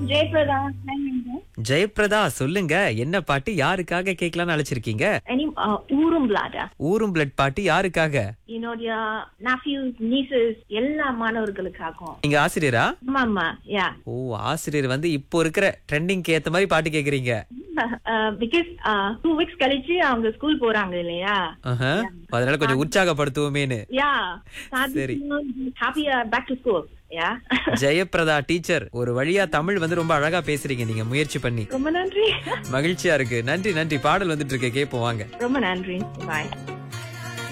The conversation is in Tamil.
ஜெயபிரதா ஜெயபிரதா சொல்லுங்க என்ன பாட்டு யாருக்காக கேட்கலாம்னு அழைச்சிருக்கீங்க எனி ஊரும் பிளாடா ஊரும் பிளட் பாட்டு யாருக்காக என்னுடைய nephews nieces எல்லா மாணவர்களுக்காகவும் நீங்க ஆசிரியரா ஆமா ஆமா யா ஓ ஆசிரியர் வந்து இப்போ இருக்கிற ட்ரெண்டிங்க்கு ஏத்த மாதிரி பாட்டு கேக்குறீங்க பிகாஸ் டூ வீக்ஸ் கழிச்சு அவங்க ஸ்கூல் போறாங்க இல்லையா ஆஹா. அதனால கொஞ்சம் உற்சாகப்படுத்துவோமேனு யா சரி. ஹாப்பியா back to school yeah Jayaprada teacher ஒரு வழியா தமிழ் வந்து ரொம்ப அழகா பேசுறீங்க நீங்க முயற்சி பண்ணி ரொம்ப நன்றி மகிழ்ச்சியா இருக்கு நன்றி நன்றி பாடல் வந்துட்டு இருக்கு கேப்போம் வாங்க ரொம்ப நன்றி பாய்